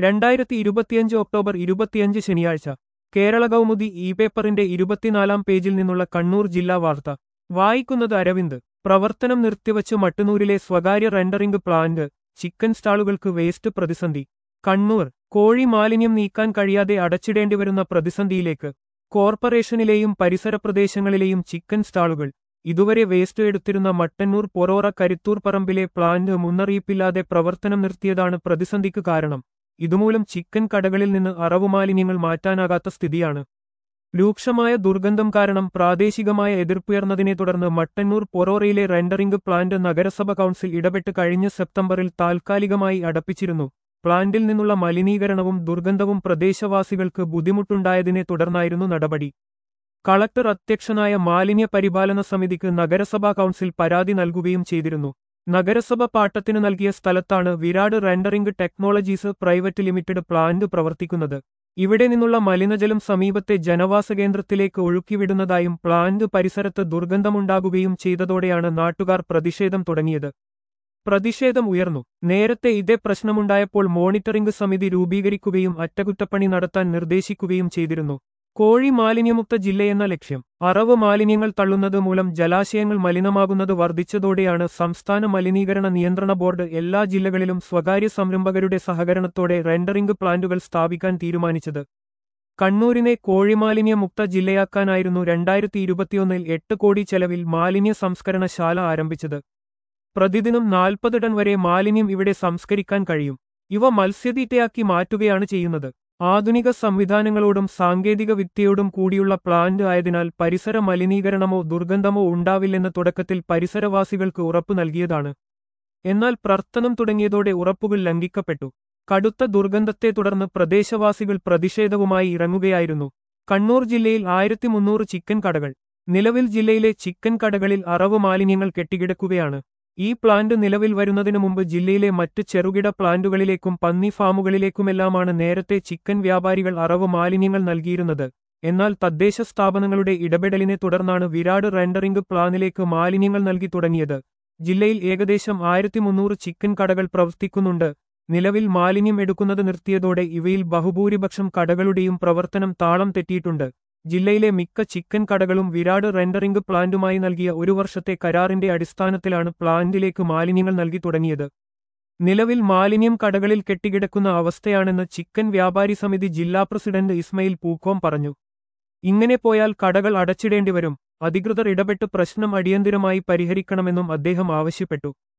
രണ്ടായിരത്തി ഇരുപത്തിയഞ്ച് ഒക്ടോബർ ഇരുപത്തിയഞ്ച് ശനിയാഴ്ച കേരള കൗമുദി ഇ പേപ്പറിന്റെ ഇരുപത്തിനാലാം പേജിൽ നിന്നുള്ള കണ്ണൂർ ജില്ലാ വാർത്ത വായിക്കുന്നത് അരവിന്ദ് പ്രവർത്തനം നിർത്തിവച്ച് മട്ടുന്നൂരിലെ സ്വകാര്യ റെൻഡറിംഗ് പ്ലാന്റ് ചിക്കൻ സ്റ്റാളുകൾക്ക് വേസ്റ്റ് പ്രതിസന്ധി കണ്ണൂർ കോഴി മാലിന്യം നീക്കാൻ കഴിയാതെ അടച്ചിടേണ്ടിവരുന്ന പ്രതിസന്ധിയിലേക്ക് കോർപ്പറേഷനിലെയും പരിസര പ്രദേശങ്ങളിലെയും ചിക്കൻ സ്റ്റാളുകൾ ഇതുവരെ വേസ്റ്റ് എടുത്തിരുന്ന മട്ടന്നൂർ പൊറോറ കരുത്തൂർ പറമ്പിലെ പ്ലാന്റ് മുന്നറിയിപ്പില്ലാതെ പ്രവർത്തനം നിർത്തിയതാണ് പ്രതിസന്ധിക്ക് കാരണം ഇതുമൂലം ചിക്കൻ കടകളിൽ നിന്ന് അറവുമാലിന്യങ്ങൾ മാറ്റാനാകാത്ത സ്ഥിതിയാണ് രൂക്ഷമായ ദുർഗന്ധം കാരണം പ്രാദേശികമായ എതിർപ്പുയർന്നതിനെ തുടർന്ന് മട്ടന്നൂർ പൊറോറയിലെ റെൻഡറിംഗ് പ്ലാന്റ് നഗരസഭ കൗൺസിൽ ഇടപെട്ട് കഴിഞ്ഞ സെപ്റ്റംബറിൽ താൽക്കാലികമായി അടപ്പിച്ചിരുന്നു പ്ലാന്റിൽ നിന്നുള്ള മലിനീകരണവും ദുർഗന്ധവും പ്രദേശവാസികൾക്ക് ബുദ്ധിമുട്ടുണ്ടായതിനെ തുടർന്നായിരുന്നു നടപടി കളക്ടർ അധ്യക്ഷനായ മാലിന്യ പരിപാലന സമിതിക്ക് നഗരസഭാ കൗൺസിൽ പരാതി നൽകുകയും ചെയ്തിരുന്നു നഗരസഭ പാട്ടത്തിന് നൽകിയ സ്ഥലത്താണ് Virat rendering technologies private limited plant പ്രവർത്തിക്കുന്നത് ഇവിടെ നിന്നുള്ള മലിനജലം സമീപത്തെ ജനവാസ കേന്ദ്രത്തിലേക്ക് ഒഴുക്കിവിടുന്നതായും പ്ലാന്റ് പരിസരത്ത് ദുർഗന്ധമുണ്ടാകുകയും ചെയ്തതോടെയാണ് നാട്ടുകാർ പ്രതിഷേധം തുടങ്ങിയത് പ്രതിഷേധം ഉയർന്നു നേരത്തെ ഇതേ പ്രശ്നമുണ്ടായപ്പോൾ മോണിറ്ററിംഗ് സമിതി രൂപീകരിക്കുകയും അറ്റകുറ്റപ്പണി നടത്താൻ നിർദ്ദേശിക്കുകയും ചെയ്തിരുന്നു കോഴി മാലിന്യമുക്ത ജില്ലയെന്ന ലക്ഷ്യം അറവ് മാലിന്യങ്ങൾ തള്ളുന്നത് മൂലം ജലാശയങ്ങൾ മലിനമാകുന്നത് വർദ്ധിച്ചതോടെയാണ് സംസ്ഥാന മലിനീകരണ നിയന്ത്രണ ബോർഡ് എല്ലാ ജില്ലകളിലും സ്വകാര്യ സംരംഭകരുടെ സഹകരണത്തോടെ റെൻഡറിംഗ് പ്ലാന്റുകൾ സ്ഥാപിക്കാൻ തീരുമാനിച്ചത് കണ്ണൂരിനെ കോഴിമാലിന്യ മുക്ത ജില്ലയാക്കാനായിരുന്നു രണ്ടായിരത്തി ഇരുപത്തിയൊന്നിൽ എട്ട് കോടി ചെലവിൽ മാലിന്യ സംസ്കരണശാല ആരംഭിച്ചത് പ്രതിദിനം നാൽപ്പത് ടൺ വരെ മാലിന്യം ഇവിടെ സംസ്കരിക്കാൻ കഴിയും ഇവ മത്സ്യതീറ്റയാക്കി മാറ്റുകയാണ് ചെയ്യുന്നത് ആധുനിക സംവിധാനങ്ങളോടും സാങ്കേതിക വിദ്യയോടും കൂടിയുള്ള പ്ലാന്റ് ആയതിനാൽ പരിസര മലിനീകരണമോ ദുർഗന്ധമോ ഉണ്ടാവില്ലെന്ന് തുടക്കത്തിൽ പരിസരവാസികൾക്ക് ഉറപ്പു നൽകിയതാണ് എന്നാൽ പ്രവർത്തനം തുടങ്ങിയതോടെ ഉറപ്പുകൾ ലംഘിക്കപ്പെട്ടു കടുത്ത ദുർഗന്ധത്തെ തുടർന്ന് പ്രദേശവാസികൾ പ്രതിഷേധവുമായി ഇറങ്ങുകയായിരുന്നു കണ്ണൂർ ജില്ലയിൽ ആയിരത്തി മുന്നൂറ് ചിക്കൻ കടകൾ നിലവിൽ ജില്ലയിലെ ചിക്കൻ കടകളിൽ അറവ് മാലിന്യങ്ങൾ കെട്ടിക്കിടക്കുകയാണ് ഈ പ്ലാന്റ് നിലവിൽ വരുന്നതിനു മുമ്പ് ജില്ലയിലെ മറ്റ് ചെറുകിട പ്ലാന്റുകളിലേക്കും പന്നി ഫാമുകളിലേക്കുമെല്ലാമാണ് നേരത്തെ ചിക്കൻ വ്യാപാരികൾ അറവ് മാലിന്യങ്ങൾ നൽകിയിരുന്നത് എന്നാൽ തദ്ദേശ സ്ഥാപനങ്ങളുടെ ഇടപെടലിനെ തുടർന്നാണ് വിരാട് റെൻഡറിംഗ് പ്ലാനിലേക്ക് മാലിന്യങ്ങൾ നൽകി തുടങ്ങിയത് ജില്ലയിൽ ഏകദേശം ആയിരത്തി മുന്നൂറ് ചിക്കൻ കടകൾ പ്രവർത്തിക്കുന്നുണ്ട് നിലവിൽ മാലിന്യം എടുക്കുന്നത് നിർത്തിയതോടെ ഇവയിൽ ബഹുഭൂരിപക്ഷം കടകളുടെയും പ്രവർത്തനം താളം തെറ്റിയിട്ടുണ്ട് ജില്ലയിലെ മിക്ക ചിക്കൻ കടകളും വിരാട് റെൻഡറിംഗ് പ്ലാന്റുമായി നൽകിയ ഒരു വർഷത്തെ കരാറിന്റെ അടിസ്ഥാനത്തിലാണ് പ്ലാന്റിലേക്ക് മാലിന്യങ്ങൾ നൽകി തുടങ്ങിയത് നിലവിൽ മാലിന്യം കടകളിൽ കെട്ടിക്കിടക്കുന്ന അവസ്ഥയാണെന്ന് ചിക്കൻ വ്യാപാരി സമിതി ജില്ലാ പ്രസിഡന്റ് ഇസ്മയിൽ പൂക്കോം പറഞ്ഞു ഇങ്ങനെ പോയാൽ കടകൾ അടച്ചിടേണ്ടിവരും അധികൃതർ ഇടപെട്ട് പ്രശ്നം അടിയന്തിരമായി പരിഹരിക്കണമെന്നും അദ്ദേഹം ആവശ്യപ്പെട്ടു